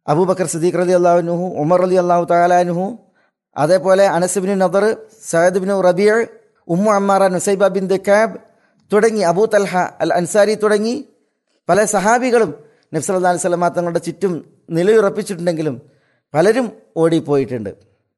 അബൂബക്കർ സദീഖ് റലി അള്ളാഹുനുഹു ഉമർ അലി അള്ളാഹു താലാനുഹു അതേപോലെ അനസുബിൻ നദർ സയദ്ബിൻ റബിയ ഉമ്മു അമ്മാറ നുസൈബ ബിൻ ദക്കാബ് തുടങ്ങി അബൂ തൽഹ അൽ അൻസാരി തുടങ്ങി പല സഹാബികളും നബ്സല്ലാ അലൈഹി സ്വലമാ തങ്ങളുടെ ചുറ്റും നിലയുറപ്പിച്ചിട്ടുണ്ടെങ്കിലും പലരും ഓടിപ്പോയിട്ടുണ്ട്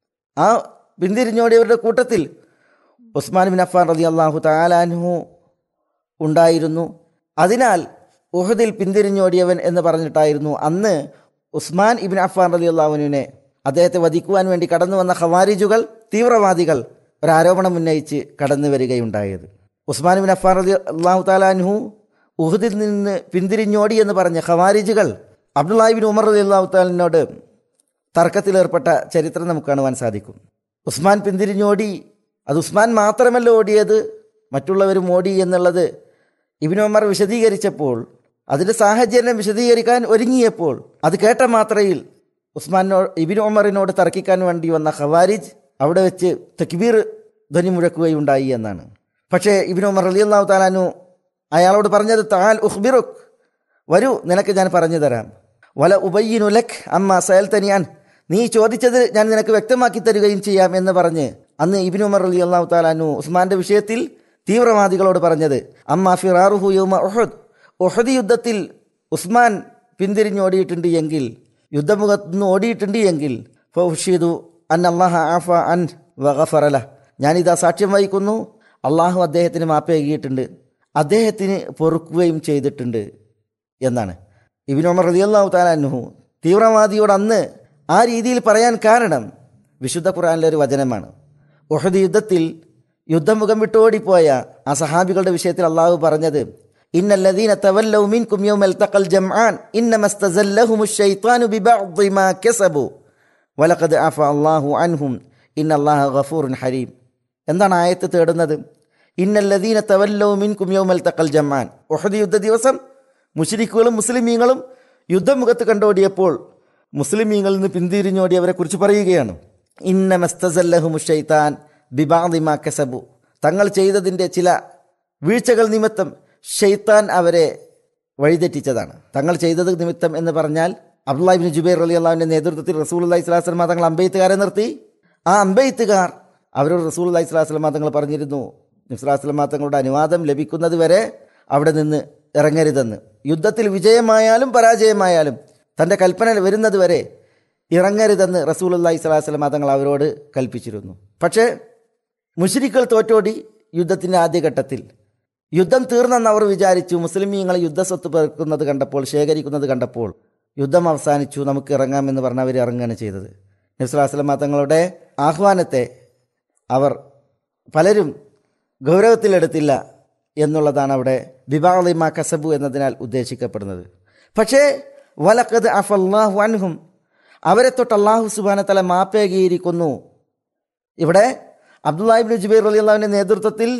ആ പിന്തിരിഞ്ഞോടിയവരുടെ കൂട്ടത്തിൽ ഉസ്മാൻ ബിൻ അഫാൻ റതി അള്ളാഹു താലാൻഹു ഉണ്ടായിരുന്നു അതിനാൽ ഉഹദിൽ പിന്തിരിഞ്ഞോടിയവൻ എന്ന് പറഞ്ഞിട്ടായിരുന്നു അന്ന് ഉസ്മാൻ ഇബിൻ അഫാൻ റലി അള്ളാഹുവിനെ അദ്ദേഹത്തെ വധിക്കുവാൻ വേണ്ടി കടന്നു വന്ന ഖവാരിജുകൾ തീവ്രവാദികൾ ഒരാരോപണം ഉന്നയിച്ച് കടന്നു വരികയുണ്ടായത് ഉസ്മാൻ ബിൻ അഫാൻ റലി അള്ളാഹു താലാൻഹു ഉഹദിൽ നിന്ന് പിന്തിരിഞ്ഞോടി എന്ന് പറഞ്ഞ ഖവാരിജുകൾ അബ്ദുല്ലാഹിബിൻ ഉമർ റലി അള്ളാഹു താലിനോട് തർക്കത്തിലേർപ്പെട്ട ചരിത്രം നമുക്ക് കാണുവാൻ സാധിക്കും ഉസ്മാൻ പിന്തിരിഞ്ഞോടി അത് ഉസ്മാൻ മാത്രമല്ല ഓടിയത് മറ്റുള്ളവരും ഓടി എന്നുള്ളത് ഇബിൻ ഉമർ വിശദീകരിച്ചപ്പോൾ അതിൻ്റെ സാഹചര്യം വിശദീകരിക്കാൻ ഒരുങ്ങിയപ്പോൾ അത് കേട്ട മാത്രയിൽ ഉസ്മാനോ ഇബിൻ ഉമറിനോട് തർക്കിക്കാൻ വേണ്ടി വന്ന ഖവാരിജ് അവിടെ വെച്ച് തക്ബീർ ധ്വനി മുഴക്കുകയുണ്ടായി എന്നാണ് പക്ഷേ ഇബിൻ ഉമർ അലി അള്ളാഹു താലാനു അയാളോട് പറഞ്ഞത് താൽ ഉഖ്ബിറുഖ് വരൂ നിനക്ക് ഞാൻ പറഞ്ഞു തരാം വല ഉബയ്യനുലഖ് അമ്മ സയൽ തനിയാൻ നീ ചോദിച്ചത് ഞാൻ നിനക്ക് വ്യക്തമാക്കി തരികയും ചെയ്യാം എന്ന് പറഞ്ഞ് അന്ന് ഇബിൻ ഉമർ അലി അള്ളാഹു താലാനു ഉസ്മാന്റെ വിഷയത്തിൽ തീവ്രവാദികളോട് പറഞ്ഞത് അമ്മ ഫിറാറുഹു യൗമ ഉഹദ് ഉഹദ് യുദ്ധത്തിൽ ഉസ്മാൻ പിന്തിരിഞ്ഞോടിയിട്ടുണ്ട് എങ്കിൽ യുദ്ധമുഖത്ത് നിന്ന് ഓടിയിട്ടുണ്ട് എങ്കിൽ ഫൗഷീദു അൻ അള്ളാഹ ആഫ അൻ വഗഫറല ഞാനിതാ സാക്ഷ്യം വഹിക്കുന്നു അള്ളാഹു അദ്ദേഹത്തിന് മാപ്പേകിയിട്ടുണ്ട് അദ്ദേഹത്തിന് പൊറുക്കുകയും ചെയ്തിട്ടുണ്ട് എന്നാണ് ഇബിൻ ഉമർ റളിയല്ലാഹു താലാൻഹു തീവ്രവാദിയോട് അന്ന് ആ രീതിയിൽ പറയാൻ കാരണം വിശുദ്ധ ഖുറാനിലെ ഒരു വചനമാണ് ഉഹദ് യുദ്ധത്തിൽ യുദ്ധമുഖം വിട്ടോടിപ്പോയ ആ സഹാബികളുടെ വിഷയത്തിൽ അള്ളാഹു പറഞ്ഞത് ഇന്നല്ലദീന തവല്ലൗ മിൻകും യൗമൽ തഖൽ ജംആൻ ഇന്നമസ്തസല്ലഹുമു ശൈത്താനു ബിബഅദി മാ കസബു വലഖദ് അഫ അല്ലാഹു അൻഹും ഇന്നല്ലാഹ ഗഫൂറുൻ ഹരീം എന്താണ് ആയത്ത് തേടുന്നത് ഇന്നല്ലദീന തവല്ലൗ മിൻകും യൗമൽ തഖൽ ജംആൻ ഉഹദ് യുദ്ധ ദിവസം മുശ്രിക്കുകളും മുസ്ലിമീങ്ങളും യുദ്ധമുഖത്ത് കണ്ടോടിയപ്പോൾ മുസ്ലിമീങ്ങളിൽ നിന്ന് പിന്തിരിഞ്ഞോടിയവരെ കുറിച്ച് പറയുകയാണ് ഇന്നമസ്തസല്ലഹുമു ഷൈത്താൻ ബിബാദിമാ കസബു തങ്ങൾ ചെയ്തതിൻ്റെ ചില വീഴ്ചകൾ നിമിത്തം ഷെയ്ത്താൻ അവരെ വഴിതെറ്റിച്ചതാണ് തങ്ങൾ ചെയ്തത് നിമിത്തം എന്ന് പറഞ്ഞാൽ അബ്ദുല്ലാഹിബിൻ ജുബൈർ അലി അള്ളാഹുവിൻ്റെ നേതൃത്വത്തിൽ റസൂൽ അള്ളഹി സ്വലാസ്ലമ തങ്ങൾ അമ്പെയ്ത്തുകാരെ നിർത്തി ആ അമ്പെയ്ത്തുകാർ അവരോട് റസൂൽ അള്ളഹി സ്വലാസ്ലമ തങ്ങൾ പറഞ്ഞിരുന്നു നിസ്ലാസ്ലമ തങ്ങളുടെ അനുവാദം ലഭിക്കുന്നത് വരെ അവിടെ നിന്ന് ഇറങ്ങരുതെന്ന് യുദ്ധത്തിൽ വിജയമായാലും പരാജയമായാലും തൻ്റെ കൽപ്പന വരുന്നത് വരെ ഇറങ്ങരുതെന്ന് റസൂൽ അള്ളഹി സ്വലാസ്ലമ തങ്ങൾ അവരോട് കൽപ്പിച്ചിരുന്നു പക്ഷേ മുഷരിക്കൾ തോറ്റോടി യുദ്ധത്തിൻ്റെ ആദ്യഘട്ടത്തിൽ യുദ്ധം തീർന്നെന്ന് അവർ വിചാരിച്ചു മുസ്ലിമീങ്ങൾ യുദ്ധസ്വത്ത് പെറുക്കുന്നത് കണ്ടപ്പോൾ ശേഖരിക്കുന്നത് കണ്ടപ്പോൾ യുദ്ധം അവസാനിച്ചു നമുക്ക് ഇറങ്ങാമെന്ന് പറഞ്ഞ് അവർ ഇറങ്ങുകയാണ് ചെയ്തത് നബ്സുലാസ്ലമ തങ്ങളുടെ ആഹ്വാനത്തെ അവർ പലരും ഗൗരവത്തിലെടുത്തില്ല എന്നുള്ളതാണ് അവിടെ ബിബാളിമ കസബു എന്നതിനാൽ ഉദ്ദേശിക്കപ്പെടുന്നത് പക്ഷേ വലക്കത് അഫല്ലാഹു അൻഹും അവരെ തൊട്ട് അള്ളാഹു സുബാന തല മാപ്പേകിയിരിക്കുന്നു ഇവിടെ അബ്ദുല്ലാഹിബിൻ ജുബൈർ അലി അള്ളാഹുവിൻ്റെ നേതൃത്വത്തിൽ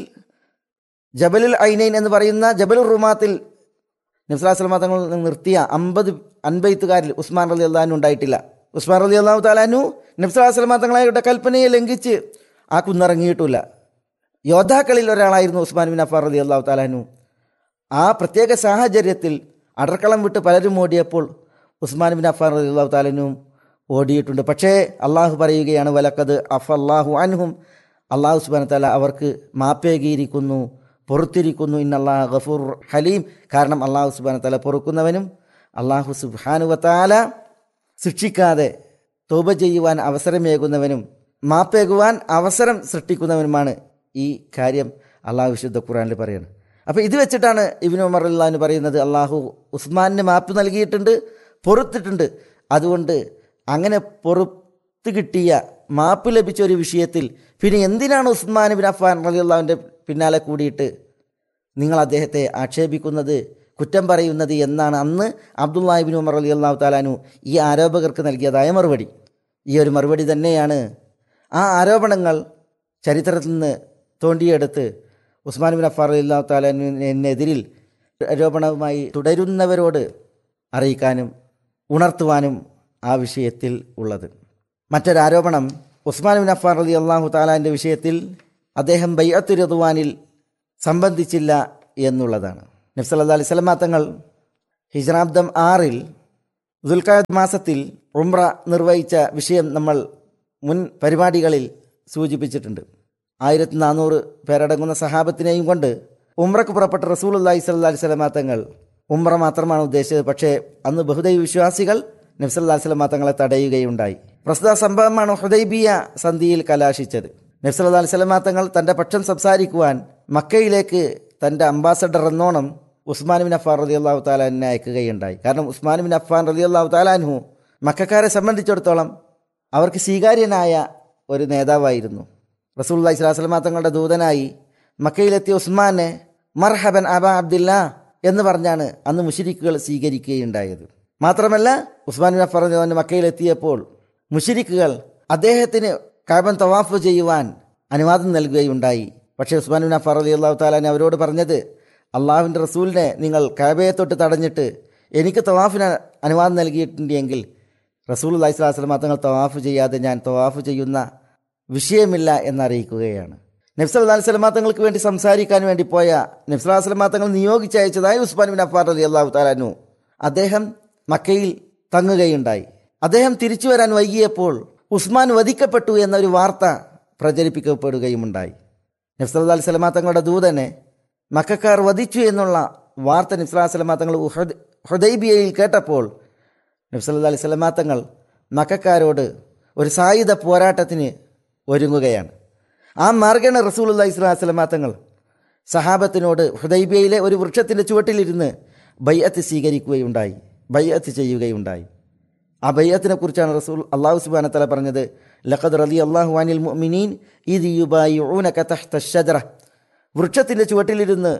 ജബലുൽ ഐനൈൻ എന്ന് പറയുന്ന ജബലുൽ റുമാത്തിൽ നിസ്ലാസ്ലമ തങ്ങൾ നിർത്തിയ അമ്പത് അൻപത്തുകാരിൽ ഉസ്മാൻ അലി അള്ളഹാനു ഉണ്ടായിട്ടില്ല ഉസ്മാൻ അലി അള്ളാഹു താലാനു നബ്സലാസ്ലമ തങ്ങളുടെ കൽപ്പനയെ ലംഘിച്ച് ആ കുന്നിറങ്ങിയിട്ടില്ല യോദ്ധാക്കളിൽ ഒരാളായിരുന്നു ഉസ്മാൻ ബിൻ അഫാർ അലി അള്ളാഹു താലാനു ആ പ്രത്യേക സാഹചര്യത്തിൽ അടർക്കളം വിട്ട് പലരും ഓടിയപ്പോൾ ഉസ്മാൻ ബിൻ അഫാർ അലി അള്ളാഹു താലാനും ഓടിയിട്ടുണ്ട് പക്ഷേ അള്ളാഹു പറയുകയാണ് വലക്കത് അഫ് അള്ളാഹു അൻഹും അള്ളാഹു സുബാന താല അവർക്ക് മാപ്പേകിയിരിക്കുന്നു പൊറത്തിരിക്കുന്നു ഇന്നല്ലാഹ് ഗഫൂർ ഹലീം കാരണം അള്ളാഹു സുബാന താല പൊറുക്കുന്നവനും അള്ളാഹു സുബാനുവത്താല ശിക്ഷിക്കാതെ തോപ ചെയ്യുവാൻ അവസരമേകുന്നവനും മാപ്പേകുവാൻ അവസരം സൃഷ്ടിക്കുന്നവനുമാണ് ഈ കാര്യം അള്ളാഹു വിശുദ്ധ ഖുറാനിൽ പറയുന്നത് അപ്പോൾ ഇത് വെച്ചിട്ടാണ് ഇബിൻ ഉമർ അള്ളഹാന് പറയുന്നത് അള്ളാഹു ഉസ്മാനിന് മാപ്പ് നൽകിയിട്ടുണ്ട് പൊറുത്തിട്ടുണ്ട് അതുകൊണ്ട് അങ്ങനെ പൊറുത്ത് കിട്ടിയ മാപ്പ് ലഭിച്ച ഒരു വിഷയത്തിൽ പിന്നെ എന്തിനാണ് ഉസ്മാൻ ബിൻ അഫാൻ അലി അള്ളാഹുവിൻ്റെ പിന്നാലെ കൂടിയിട്ട് നിങ്ങൾ അദ്ദേഹത്തെ ആക്ഷേപിക്കുന്നത് കുറ്റം പറയുന്നത് എന്നാണ് അന്ന് അബ്ദുല്ലാഹിബിൻ ഉമർ അലി അള്ളാഹു താലാനു ഈ ആരോപകർക്ക് നൽകിയതായ മറുപടി ഈ ഒരു മറുപടി തന്നെയാണ് ആ ആരോപണങ്ങൾ ചരിത്രത്തിൽ നിന്ന് തോണ്ടിയെടുത്ത് ഉസ്മാൻ ബിൻ അഫാർ അലി അള്ളാഹു താലാനുവിനെതിരിൽ ആരോപണവുമായി തുടരുന്നവരോട് അറിയിക്കാനും ഉണർത്തുവാനും ആ വിഷയത്തിൽ ഉള്ളത് മറ്റൊരാരോപണം ഉസ്മാൻ ബിൻ അഫാർ അലി അള്ളാഹു താലാൻ്റെ വിഷയത്തിൽ അദ്ദേഹം ബയ്യത്തു രതുവാനിൽ സംബന്ധിച്ചില്ല എന്നുള്ളതാണ് നബ്സല്ലാ അലൈഹി സ്വലമാ തങ്ങൾ ഹിജ്രാബ്ദം ആറിൽ ദുൽഖാദ് മാസത്തിൽ ഉംറ നിർവഹിച്ച വിഷയം നമ്മൾ മുൻ പരിപാടികളിൽ സൂചിപ്പിച്ചിട്ടുണ്ട് ആയിരത്തി നാനൂറ് പേരടങ്ങുന്ന സഹാബത്തിനെയും കൊണ്ട് ഉംറക്ക് പുറപ്പെട്ട റസൂൽ അള്ളാഹി സ്വല്ലാ സ്വലമാ തങ്ങൾ ഉംറ മാത്രമാണ് ഉദ്ദേശിച്ചത് പക്ഷേ അന്ന് ബഹുദൈവ വിശ്വാസികൾ നബ്സല്ലാ സ്വലമാ തങ്ങളെ തടയുകയുണ്ടായി പ്രസ്തുത സംഭവമാണ് ഹുദൈബിയ സന്ധിയിൽ കലാശിച്ചത് നബ്സല്ലാ സ്വലമാ തങ്ങൾ തൻ്റെ പക്ഷം സംസാരിക്കുവാൻ മക്കയിലേക്ക് തൻ്റെ അംബാസഡർ എന്നോണം ഉസ്മാൻ ബിൻ അഫാൻ റതി അള്ളാഹു താലാനെ അയക്കുകയുണ്ടായി കാരണം ഉസ്മാൻ ബിൻ അഫാൻ റതി അള്ളാഹു താലാൻഹു മക്കാരെ സംബന്ധിച്ചിടത്തോളം അവർക്ക് സ്വീകാര്യനായ ഒരു നേതാവായിരുന്നു റസൂൽ ഇസ്ലാസ്ലമാ തങ്ങളുടെ ദൂതനായി മക്കയിലെത്തിയ ഉസ്മാനെ മർഹബൻ അബ അബ്ദില്ല എന്ന് പറഞ്ഞാണ് അന്ന് മുഷിരിക്കുകൾ സ്വീകരിക്കുകയുണ്ടായത് മാത്രമല്ല ഉസ്മാൻ ബിൻ അഫാൻ റതി മക്കയിലെത്തിയപ്പോൾ മുഷിരിക്കുകൾ അദ്ദേഹത്തിന് കാബൻ തവാഫ് ചെയ്യുവാൻ അനുവാദം നൽകുകയുണ്ടായി പക്ഷേ ഉസ്മാൻ ബിൻ അഫാർ അലി അള്ളാഹു താലാനെ അവരോട് പറഞ്ഞത് അള്ളാഹുവിൻ്റെ റസൂലിനെ നിങ്ങൾ കാബയെ തൊട്ട് തടഞ്ഞിട്ട് എനിക്ക് തവാഫിന് അനുവാദം നൽകിയിട്ടുണ്ടെങ്കിൽ റസൂൽ അള്ളഹി സ്വലാസ്ലം തങ്ങൾ തവാഫ് ചെയ്യാതെ ഞാൻ തവാഫ് ചെയ്യുന്ന വിഷയമില്ല എന്നറിയിക്കുകയാണ് നബ്സൽ അള്ളഹി സ്വലമാ തങ്ങൾക്ക് വേണ്ടി സംസാരിക്കാൻ വേണ്ടി പോയ നബ്സലാ സ്വലമാ തങ്ങൾ നിയോഗിച്ചയച്ചതായി ഉസ്മാൻ ബിൻ അഫാർ അലി അള്ളാഹു താലാനു അദ്ദേഹം മക്കയിൽ തങ്ങുകയുണ്ടായി അദ്ദേഹം തിരിച്ചു വരാൻ വൈകിയപ്പോൾ ഉസ്മാൻ വധിക്കപ്പെട്ടു എന്നൊരു വാർത്ത പ്രചരിപ്പിക്കപ്പെടുകയുമുണ്ടായി നബ്സല്ലാ അലൈഹി സ്വലമാ തങ്ങളുടെ ദൂതനെ മക്കാർ വധിച്ചു എന്നുള്ള വാർത്ത നബ്സല്ലാ സ്വലമാ തങ്ങൾ ഹുദൈബിയയിൽ കേട്ടപ്പോൾ നബ്സല്ലാ അലൈഹി സ്വലമാ തങ്ങൾ മക്കാരോട് ഒരു സായുധ പോരാട്ടത്തിന് ഒരുങ്ങുകയാണ് ആ മാർഗണ റസൂൽ അള്ളഹി സ്വലാ സ്വലമാ തങ്ങൾ സഹാബത്തിനോട് ഹുദൈബിയയിലെ ഒരു വൃക്ഷത്തിൻ്റെ ചുവട്ടിലിരുന്ന് ബയ്യത്ത് സ്വീകരിക്കുകയുണ്ടായി ബയ്യത്ത് ചെയ്യുകയുണ്ടായി ആ ബയ്യത്തിനെ കുറിച്ചാണ് റസൂൽ അള്ളാഹു സുബാന തല പറഞ്ഞത് ലഖദ് റലി അള്ളാഹു അനിൽ മുഅ്മിനീൻ ഇത് യുബായിഊനക തഹ്ത ഷജറ വൃക്ഷത്തിൻ്റെ ചുവട്ടിലിരുന്ന്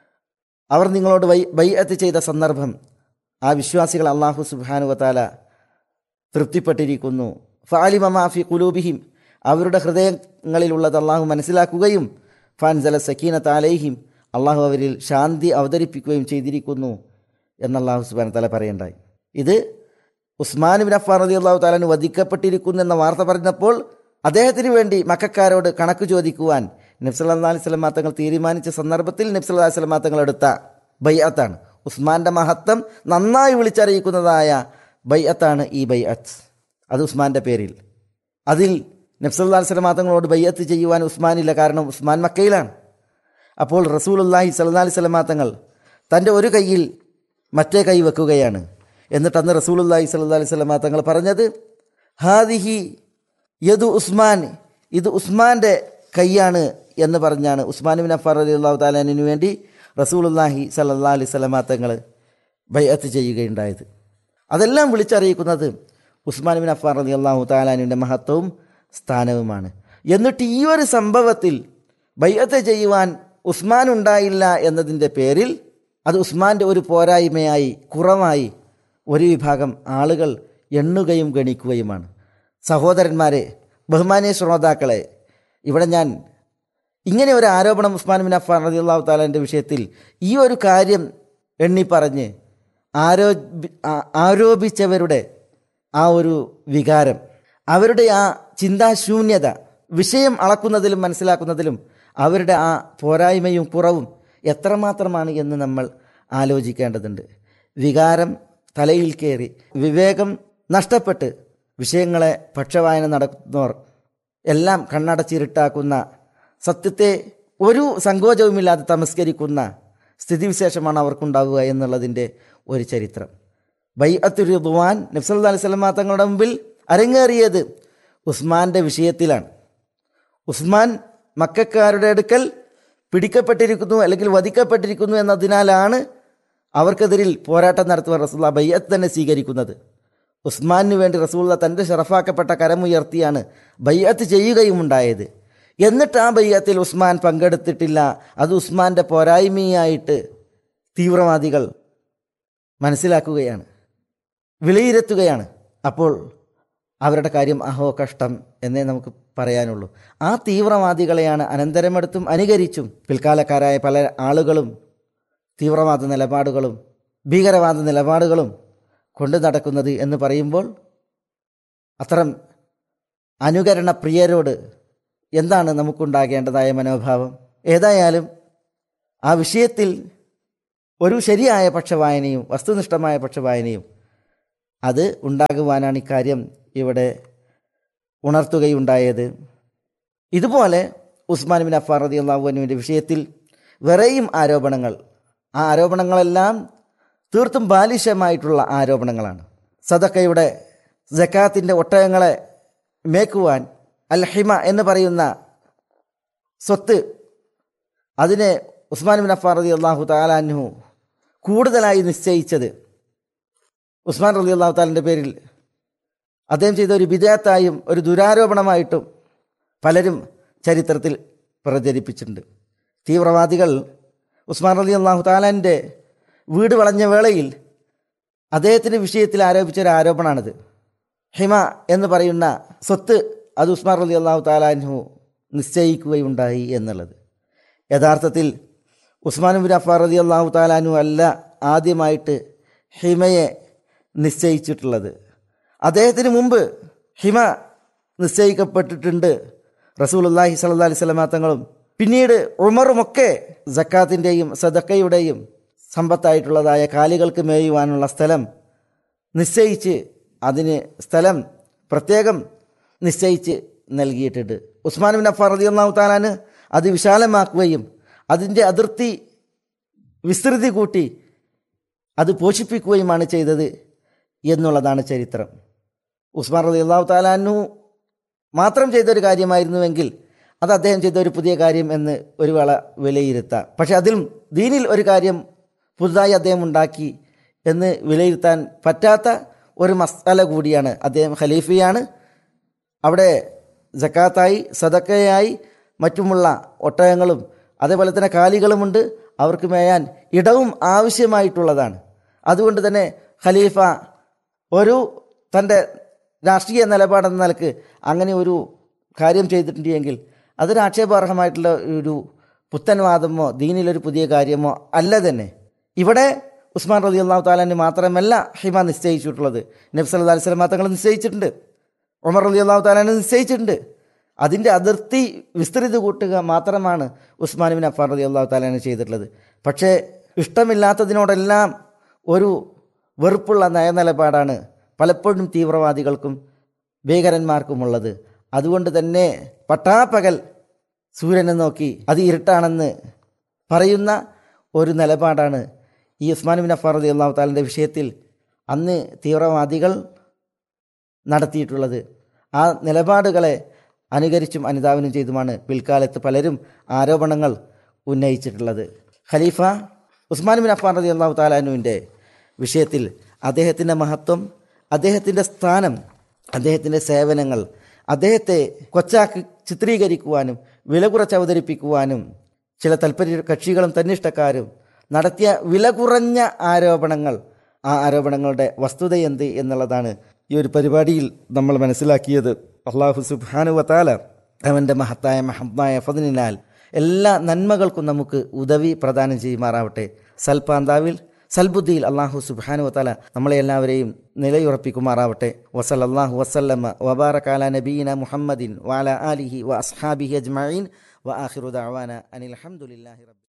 അവർ നിങ്ങളോട് ബൈ ബയ്യത്ത് ചെയ്ത സന്ദർഭം ആ വിശ്വാസികൾ അള്ളാഹു സുബാനു വതാല തൃപ്തിപ്പെട്ടിരിക്കുന്നു ഫാലിമ മാഫി കുലൂബിഹിം അവരുടെ ഹൃദയങ്ങളിലുള്ളത് അള്ളാഹു മനസ്സിലാക്കുകയും ഫാൻസല സക്കീന താലേഹിം അള്ളാഹു അവരിൽ ശാന്തി അവതരിപ്പിക്കുകയും ചെയ്തിരിക്കുന്നു എന്ന് അള്ളാഹു സുബാന തല പറയണ്ടായി ഇത് ഉസ്മാൻ ബിൻ അഫാൻ റതി അള്ളാഹു താലാന് വധിക്കപ്പെട്ടിരിക്കുന്നു എന്ന വാർത്ത പറഞ്ഞപ്പോൾ അദ്ദേഹത്തിന് വേണ്ടി മക്കാരോട് കണക്ക് ചോദിക്കുവാൻ നബ്സല്ലാ അലൈഹി സ്വലമാ തങ്ങൾ തീരുമാനിച്ച സന്ദർഭത്തിൽ നബ്സല്ലാ അലൈഹി സ്വലമാ തങ്ങൾ എടുത്ത ബൈഅത്താണ് ഉസ്മാന്റെ മഹത്വം നന്നായി വിളിച്ചറിയിക്കുന്നതായ ബൈഅത്താണ് ഈ ബൈഅത്ത് അത് ഉസ്മാന്റെ പേരിൽ അതിൽ നബ്സല്ലാ അലൈഹി സ്വലമാ തങ്ങളോട് ബൈഅത്ത് ചെയ്യുവാൻ ഉസ്മാനില്ല കാരണം ഉസ്മാൻ മക്കയിലാണ് അപ്പോൾ റസൂൽ അള്ളാഹി സല്ലാ അലൈഹി സ്വലമാ തങ്ങൾ തൻ്റെ ഒരു കൈയിൽ മറ്റേ കൈ വെക്കുകയാണ് എന്നിട്ട് അന്ന് റസൂലുല്ലാഹി സല്ലാ അലൈഹി സ്വലമ തങ്ങൾ പറഞ്ഞത് ഹാദിഹി യദു ഉസ്മാൻ ഇത് ഉസ്മാൻ്റെ കൈയാണ് എന്ന് പറഞ്ഞാണ് ഉസ്മാൻ ബിൻ അഫാർ അലി അള്ളാഹു താലാനിന് വേണ്ടി റസൂലുല്ലാഹി സല്ലാ അലൈഹി സ്വലമ തങ്ങൾ ബൈഅത്ത് ചെയ്യുകയുണ്ടായത് അതെല്ലാം വിളിച്ചറിയിക്കുന്നത് ഉസ്മാൻ ബിൻ അഫാർ അലി അള്ളാഹു താലാനുവിൻ്റെ മഹത്വവും സ്ഥാനവുമാണ് എന്നിട്ട് ഈ ഒരു സംഭവത്തിൽ ബൈഅത്ത് ചെയ്യുവാൻ ഉസ്മാൻ ഉണ്ടായില്ല എന്നതിൻ്റെ പേരിൽ അത് ഉസ്മാൻ്റെ ഒരു പോരായ്മയായി കുറവായി ഒരു വിഭാഗം ആളുകൾ എണ്ണുകയും ഗണിക്കുകയുമാണ് സഹോദരന്മാരെ ബഹുമാനീയ ശ്രോതാക്കളെ ഇവിടെ ഞാൻ ഇങ്ങനെ ഒരു ആരോപണം ഉസ്മാൻ ബിൻ അഫാൻ റതി അള്ളാഹു താലാൻ്റെ വിഷയത്തിൽ ഈ ഒരു കാര്യം എണ്ണി പറഞ്ഞ് ആരോപി ആരോപിച്ചവരുടെ ആ ഒരു വികാരം അവരുടെ ആ ചിന്താശൂന്യത വിഷയം അളക്കുന്നതിലും മനസ്സിലാക്കുന്നതിലും അവരുടെ ആ പോരായ്മയും കുറവും എത്രമാത്രമാണ് എന്ന് നമ്മൾ ആലോചിക്കേണ്ടതുണ്ട് വികാരം തലയിൽ കയറി വിവേകം നഷ്ടപ്പെട്ട് വിഷയങ്ങളെ പക്ഷവായന നടത്തുന്നവർ എല്ലാം കണ്ണടച്ചിരുട്ടാക്കുന്ന സത്യത്തെ ഒരു സങ്കോചവുമില്ലാതെ തമസ്കരിക്കുന്ന സ്ഥിതിവിശേഷമാണ് അവർക്കുണ്ടാവുക എന്നുള്ളതിൻ്റെ ഒരു ചരിത്രം ബൈ അത്തുരുദ്വാൻ നബ്സല്ലാ അലൈഹി സ്വലമാ തങ്ങളുടെ മുമ്പിൽ അരങ്ങേറിയത് ഉസ്മാന്റെ വിഷയത്തിലാണ് ഉസ്മാൻ മക്കാരുടെ അടുക്കൽ പിടിക്കപ്പെട്ടിരിക്കുന്നു അല്ലെങ്കിൽ വധിക്കപ്പെട്ടിരിക്കുന്നു എന്നതിനാലാണ് അവർക്കെതിരിൽ പോരാട്ടം നടത്തുവാൻ റസൂള്ള ബയ്യത്ത് തന്നെ സ്വീകരിക്കുന്നത് ഉസ്മാനു വേണ്ടി റസൂള്ള തൻ്റെ ഷറഫാക്കപ്പെട്ട കരമുയർത്തിയാണ് ബയ്യത്ത് ചെയ്യുകയുമുണ്ടായത് എന്നിട്ട് ആ ബയ്യത്തിൽ ഉസ്മാൻ പങ്കെടുത്തിട്ടില്ല അത് ഉസ്മാന്റെ പോരായ്മയായിട്ട് തീവ്രവാദികൾ മനസ്സിലാക്കുകയാണ് വിലയിരുത്തുകയാണ് അപ്പോൾ അവരുടെ കാര്യം അഹോ കഷ്ടം എന്നേ നമുക്ക് പറയാനുള്ളൂ ആ തീവ്രവാദികളെയാണ് അനന്തരമെടുത്തും അനുകരിച്ചും പിൽക്കാലക്കാരായ പല ആളുകളും തീവ്രവാദ നിലപാടുകളും ഭീകരവാദ നിലപാടുകളും കൊണ്ടു നടക്കുന്നത് എന്ന് പറയുമ്പോൾ അത്തരം അനുകരണ പ്രിയരോട് എന്താണ് നമുക്കുണ്ടാകേണ്ടതായ മനോഭാവം ഏതായാലും ആ വിഷയത്തിൽ ഒരു ശരിയായ പക്ഷവായനയും വസ്തുനിഷ്ഠമായ പക്ഷവായനയും അത് ഉണ്ടാകുവാനാണ് ഇക്കാര്യം ഇവിടെ ഉണർത്തുകയുണ്ടായത് ഇതുപോലെ ഉസ്മാൻ ബിൻ അഫാർ റതി അള്ളാഹുവിൻ്റെ വിഷയത്തിൽ വേറെയും ആരോപണങ്ങൾ ആ ആരോപണങ്ങളെല്ലാം തീർത്തും ബാലിശമായിട്ടുള്ള ആരോപണങ്ങളാണ് സദക്കയുടെ ജക്കാത്തിൻ്റെ ഒട്ടകങ്ങളെ മേക്കുവാൻ അൽ ഹിമ എന്ന് പറയുന്ന സ്വത്ത് അതിനെ ഉസ്മാൻ ബിൻ അഫാർ റതി അള്ളാഹു താലാൻഹു കൂടുതലായി നിശ്ചയിച്ചത് ഉസ്മാൻ റലി അള്ളാഹു താലിൻ്റെ പേരിൽ അദ്ദേഹം ചെയ്ത ഒരു വിജയത്തായും ഒരു ദുരാരോപണമായിട്ടും പലരും ചരിത്രത്തിൽ പ്രചരിപ്പിച്ചിട്ടുണ്ട് തീവ്രവാദികൾ ഉസ്മാൻ റലി അള്ളാഹു താലാൻ്റെ വീട് വളഞ്ഞ വേളയിൽ അദ്ദേഹത്തിൻ്റെ വിഷയത്തിൽ ആരോപിച്ച ഒരു ആരോപണമാണിത് ഹിമ എന്ന് പറയുന്ന സ്വത്ത് അത് ഉസ്മാൻ റലി അള്ളാഹു താലാൻഹു നിശ്ചയിക്കുകയുണ്ടായി എന്നുള്ളത് യഥാർത്ഥത്തിൽ ഉസ്മാൻ ബിൻ അഫാർ റലി അള്ളാഹു താലാനു അല്ല ആദ്യമായിട്ട് ഹിമയെ നിശ്ചയിച്ചിട്ടുള്ളത് അദ്ദേഹത്തിന് മുമ്പ് ഹിമ നിശ്ചയിക്കപ്പെട്ടിട്ടുണ്ട് റസൂലുല്ലാഹി സല്ലാ അലൈഹി സ്വലമാ തങ്ങളും പിന്നീട് ഉമറുമൊക്കെ ജക്കാത്തിൻ്റെയും സദക്കയുടെയും സമ്പത്തായിട്ടുള്ളതായ കാലികൾക്ക് മേയുവാനുള്ള സ്ഥലം നിശ്ചയിച്ച് അതിന് സ്ഥലം പ്രത്യേകം നിശ്ചയിച്ച് നൽകിയിട്ടുണ്ട് ഉസ്മാൻ ബിൻ അഫാർ റതി ഒന്നാമു താലാന് അത് വിശാലമാക്കുകയും അതിൻ്റെ അതിർത്തി വിസ്തൃതി കൂട്ടി അത് പോഷിപ്പിക്കുകയുമാണ് ചെയ്തത് എന്നുള്ളതാണ് ചരിത്രം ഉസ്മാൻ റതി അള്ളാഹു താലാനു മാത്രം ചെയ്തൊരു കാര്യമായിരുന്നുവെങ്കിൽ അത് അദ്ദേഹം ചെയ്ത ഒരു പുതിയ കാര്യം എന്ന് ഒരു വേള വിലയിരുത്താം പക്ഷെ അതിലും ദീനിൽ ഒരു കാര്യം പുതുതായി അദ്ദേഹം ഉണ്ടാക്കി എന്ന് വിലയിരുത്താൻ പറ്റാത്ത ഒരു മസാല കൂടിയാണ് അദ്ദേഹം ഖലീഫയാണ് അവിടെ ജക്കാത്തായി സദക്കയായി മറ്റുമുള്ള ഒട്ടകങ്ങളും അതേപോലെ തന്നെ കാലികളുമുണ്ട് അവർക്ക് മേയാൻ ഇടവും ആവശ്യമായിട്ടുള്ളതാണ് അതുകൊണ്ട് തന്നെ ഖലീഫ ഒരു തൻ്റെ രാഷ്ട്രീയ നിലപാടെന്ന നിലക്ക് അങ്ങനെ ഒരു കാര്യം ചെയ്തിട്ടുണ്ട് എങ്കിൽ അതൊരു ആക്ഷേപാർഹമായിട്ടുള്ള ഒരു പുത്തൻവാദമോ ദീനിലൊരു പുതിയ കാര്യമോ അല്ല തന്നെ ഇവിടെ ഉസ്മാൻ റലി അള്ളാഹു താലാന് മാത്രമല്ല ഹിമ നിശ്ചയിച്ചിട്ടുള്ളത് നബ്സ് അല്ലാ അലൈഹി സ്വലം തങ്ങൾ നിശ്ചയിച്ചിട്ടുണ്ട് ഉമർ റലി അള്ളാഹു താലാന് നിശ്ചയിച്ചിട്ടുണ്ട് അതിൻ്റെ അതിർത്തി വിസ്തൃതി കൂട്ടുക മാത്രമാണ് ഉസ്മാൻ ബിൻ അഫാർ റലി അള്ളാഹു താലാന് ചെയ്തിട്ടുള്ളത് പക്ഷേ ഇഷ്ടമില്ലാത്തതിനോടെല്ലാം ഒരു വെറുപ്പുള്ള നയനിലപാടാണ് പലപ്പോഴും തീവ്രവാദികൾക്കും ഭീകരന്മാർക്കുമുള്ളത് അതുകൊണ്ട് തന്നെ പട്ടാപ്പകൽ സൂര്യനെ നോക്കി അത് ഇരുട്ടാണെന്ന് പറയുന്ന ഒരു നിലപാടാണ് ഈ ഉസ്മാൻ ബിൻ അഫാർ അലി അള്ളാഹു താലിൻ്റെ വിഷയത്തിൽ അന്ന് തീവ്രവാദികൾ നടത്തിയിട്ടുള്ളത് ആ നിലപാടുകളെ അനുകരിച്ചും അനുധാവനം ചെയ്തുമാണ് പിൽക്കാലത്ത് പലരും ആരോപണങ്ങൾ ഉന്നയിച്ചിട്ടുള്ളത് ഖലീഫ ഉസ്മാൻ ബിൻ അഫാൻ റതി അള്ളാഹു താലാനുവിൻ്റെ വിഷയത്തിൽ അദ്ദേഹത്തിൻ്റെ മഹത്വം അദ്ദേഹത്തിൻ്റെ സ്ഥാനം അദ്ദേഹത്തിൻ്റെ സേവനങ്ങൾ അദ്ദേഹത്തെ കൊച്ചാക്കി ചിത്രീകരിക്കുവാനും വില കുറച്ച് അവതരിപ്പിക്കുവാനും ചില താല്പര്യ കക്ഷികളും തന്നിഷ്ടക്കാരും നടത്തിയ വില കുറഞ്ഞ ആരോപണങ്ങൾ ആ ആരോപണങ്ങളുടെ വസ്തുത എന്ത് എന്നുള്ളതാണ് ഈ ഒരു പരിപാടിയിൽ നമ്മൾ മനസ്സിലാക്കിയത് അള്ളാഹു സുബാനു വത്താല അവൻ്റെ മഹത്തായ മഹത്തായ ഫതിനാൽ എല്ലാ നന്മകൾക്കും നമുക്ക് ഉദവി പ്രദാനം ചെയ്യുമാറാവട്ടെ സൽപാന്താവിൽ സൽബുദ്ധിയിൽ അള്ളാഹു സുബാനു വത്താല നമ്മളെ എല്ലാവരെയും നിലയുറപ്പിക്കുമാറാവട്ടെ വസൽ അള്ളാഹു വസല്ലമ്മ വബാറക്കാല നബീന മുഹമ്മദിൻ വാല ആലിഹി വ അസ്ഹാബിഹി അജ്മീൻ വ ആഖിറു ദഅവാന അനിൽ അൽഹംദുലില്ലാഹി റബ്ബി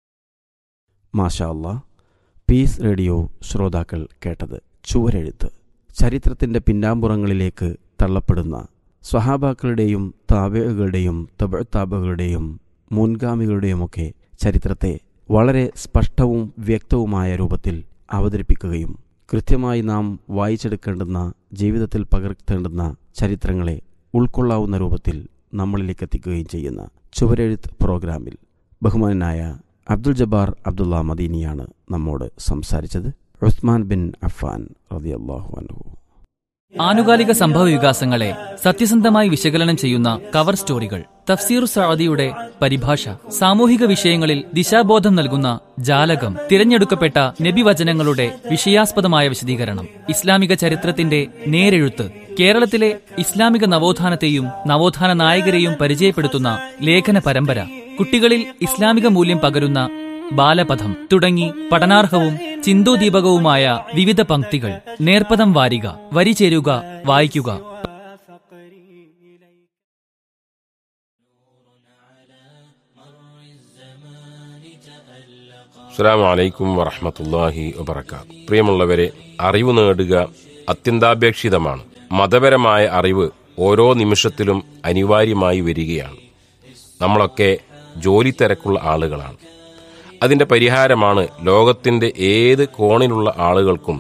മാഷാ അല്ലാ പീസ് റേഡിയോ ശ്രോതാക്കൾ കേട്ടത് ചുവരെഴുത്ത് ചരിത്രത്തിന്റെ പിന്നാമ്പുറങ്ങളിലേക്ക് തള്ളപ്പെടുന്ന സ്വഹാബാക്കളുടെയും താബകളുടെയും തബത്താബകളുടെയും മുൻഗാമികളുടെയുമൊക്കെ ചരിത്രത്തെ വളരെ സ്പഷ്ടവും വ്യക്തവുമായ രൂപത്തിൽ അവതരിപ്പിക്കുകയും കൃത്യമായി നാം വായിച്ചെടുക്കേണ്ടുന്ന ജീവിതത്തിൽ പകർത്തേണ്ടുന്ന ചരിത്രങ്ങളെ ഉൾക്കൊള്ളാവുന്ന രൂപത്തിൽ നമ്മളിലേക്ക് എത്തിക്കുകയും ചെയ്യുന്ന ചുവരെഴുത്ത് പ്രോഗ്രാമിൽ ബഹുമാനായ അബ്ദുൽ ജബ്ബാർ അബ്ദുള്ള മദീനിയാണ് നമ്മോട് സംസാരിച്ചത് ഉസ്മാൻ ബിൻ അഫാൻ റതിയല്ലാഹു അൻഹു ആനുകാലിക സംഭവ വികാസങ്ങളെ സത്യസന്ധമായി വിശകലനം ചെയ്യുന്ന കവർ സ്റ്റോറികൾ തഫ്സീർ സഅദിയുടെ പരിഭാഷ സാമൂഹിക വിഷയങ്ങളിൽ ദിശാബോധം നൽകുന്ന ജാലകം തിരഞ്ഞെടുക്കപ്പെട്ട നബിവചനങ്ങളുടെ വിഷയാസ്പദമായ വിശദീകരണം ഇസ്ലാമിക ചരിത്രത്തിന്റെ നേരെഴുത്ത് കേരളത്തിലെ ഇസ്ലാമിക നവോത്ഥാനത്തെയും നവോത്ഥാന നായകരെയും പരിചയപ്പെടുത്തുന്ന ലേഖന പരമ്പര കുട്ടികളിൽ ഇസ്ലാമിക മൂല്യം പകരുന്ന ബാലപഥം തുടങ്ങി പഠനാർഹവും ചിന്തോദീപകവുമായ വിവിധ പംക്തികൾ നേർപ്പദം വാരിക വരി ചേരുക വായിക്കുക അസ്സാം വലൈക്കും വറഹമത്തല്ലാഹി വബർക്കാത്തു പ്രിയമുള്ളവരെ അറിവ് നേടുക അത്യന്താപേക്ഷിതമാണ് മതപരമായ അറിവ് ഓരോ നിമിഷത്തിലും അനിവാര്യമായി വരികയാണ് നമ്മളൊക്കെ ജോലി തിരക്കുള്ള ആളുകളാണ് അതിന്റെ പരിഹാരമാണ് ലോകത്തിന്റെ ഏത് കോണിലുള്ള ആളുകൾക്കും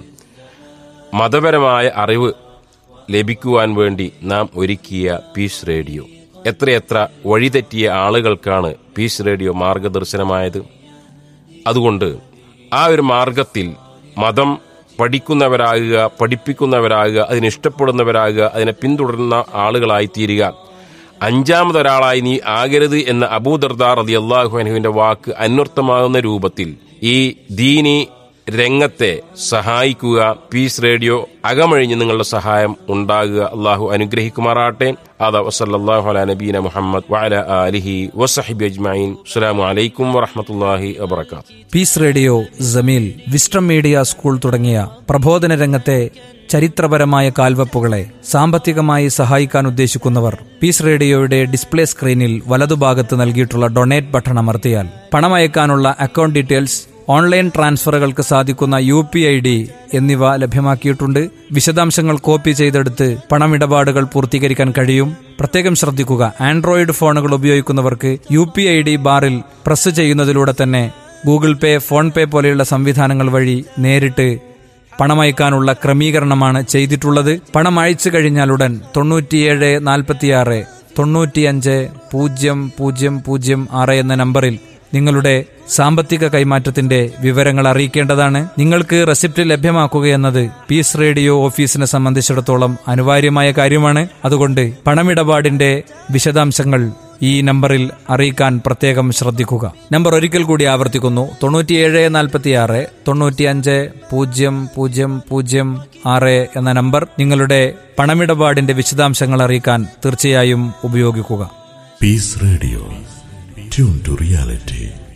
മതപരമായ അറിവ് ലഭിക്കുവാൻ വേണ്ടി നാം ഒരുക്കിയ പീസ് റേഡിയോ എത്രയെത്ര വഴിതെറ്റിയ ആളുകൾക്കാണ് പീസ് റേഡിയോ മാർഗദർശനമായത് അതുകൊണ്ട് ആ ഒരു മാർഗത്തിൽ മതം പഠിക്കുന്നവരാകുക പഠിപ്പിക്കുന്നവരാകുക അതിനിഷ്ടപ്പെടുന്നവരാകുക അതിനെ പിന്തുടരുന്ന ആളുകളായി തീരുക അഞ്ചാമതൊരാളായി നീ ആകരുത് എന്ന അബൂദർദാർ അതി അള്ളാഹുഅനുവിന്റെ വാക്ക് അന്വർത്ഥമാകുന്ന രൂപത്തിൽ ഈ ദീനി രംഗത്തെ സഹായിക്കുക പീസ് റേഡിയോ അകമഴിഞ്ഞ് നിങ്ങളുടെ സഹായം ഉണ്ടാകുക അള്ളാഹു അനുഗ്രഹിക്കുമാറാട്ടെ അതാ വസല്ലാഹു അല നബീന മുഹമ്മദ് വഅല ആലിഹി വസഹിബി അജ്മഈൻ അസ്സലാമു അലൈക്കും വറഹ്മത്തുള്ളാഹി വബറകാതുഹു Peace Radio Jameel wisdom media school തുടങ്ങിയ പ്രബോധന രംഗത്തെ ചരിത്രപരമായ കാൽവെപ്പുകളെ സാമ്പത്തികമായി സഹായിക്കാൻ ഉദ്ദേശിക്കുന്നവർ പീസ് റേഡിയോയുടെ ഡിസ്പ്ലേ സ്ക്രീനിൽ വലതുഭാഗത്ത് നൽകിയിട്ടുള്ള ഡൊണേറ്റ് ബട്ടൺ അമർത്തിയാൽ പണമയക്കാനുള്ള അക്കൗണ്ട് ഡീറ്റെയിൽസ് ഓൺലൈൻ ട്രാൻസ്ഫറുകൾക്ക് സാധിക്കുന്ന യു പി ഐ ഡി എന്നിവ ലഭ്യമാക്കിയിട്ടുണ്ട് വിശദാംശങ്ങൾ കോപ്പി ചെയ്തെടുത്ത് പണമിടപാടുകൾ പൂർത്തീകരിക്കാൻ കഴിയും പ്രത്യേകം ശ്രദ്ധിക്കുക ആൻഡ്രോയിഡ് ഫോണുകൾ ഉപയോഗിക്കുന്നവർക്ക് യു പി ഐ ഡി ബാറിൽ പ്രസ് ചെയ്യുന്നതിലൂടെ തന്നെ ഗൂഗിൾ പേ ഫോൺ പേ പോലെയുള്ള സംവിധാനങ്ങൾ വഴി നേരിട്ട് പണമയക്കാനുള്ള ക്രമീകരണമാണ് ചെയ്തിട്ടുള്ളത് പണം അയച്ചു കഴിഞ്ഞാലുടൻ തൊണ്ണൂറ്റിയേഴ് നാൽപ്പത്തിയാറ് തൊണ്ണൂറ്റിയഞ്ച് പൂജ്യം പൂജ്യം പൂജ്യം ആറ് എന്ന നമ്പറിൽ നിങ്ങളുടെ സാമ്പത്തിക കൈമാറ്റത്തിന്റെ വിവരങ്ങൾ അറിയിക്കേണ്ടതാണ് നിങ്ങൾക്ക് റെസിപ്റ്റ് ലഭ്യമാക്കുകയെന്നത് പീസ് റേഡിയോ ഓഫീസിനെ സംബന്ധിച്ചിടത്തോളം അനിവാര്യമായ കാര്യമാണ് അതുകൊണ്ട് പണമിടപാടിന്റെ വിശദാംശങ്ങൾ ഈ നമ്പറിൽ അറിയിക്കാൻ പ്രത്യേകം ശ്രദ്ധിക്കുക നമ്പർ ഒരിക്കൽ കൂടി ആവർത്തിക്കുന്നു തൊണ്ണൂറ്റിയേഴ് നാൽപ്പത്തിയാറ് തൊണ്ണൂറ്റിയഞ്ച് പൂജ്യം പൂജ്യം പൂജ്യം ആറ് എന്ന നമ്പർ നിങ്ങളുടെ പണമിടപാടിന്റെ വിശദാംശങ്ങൾ അറിയിക്കാൻ തീർച്ചയായും ഉപയോഗിക്കുക Peace Radio. Tune to reality.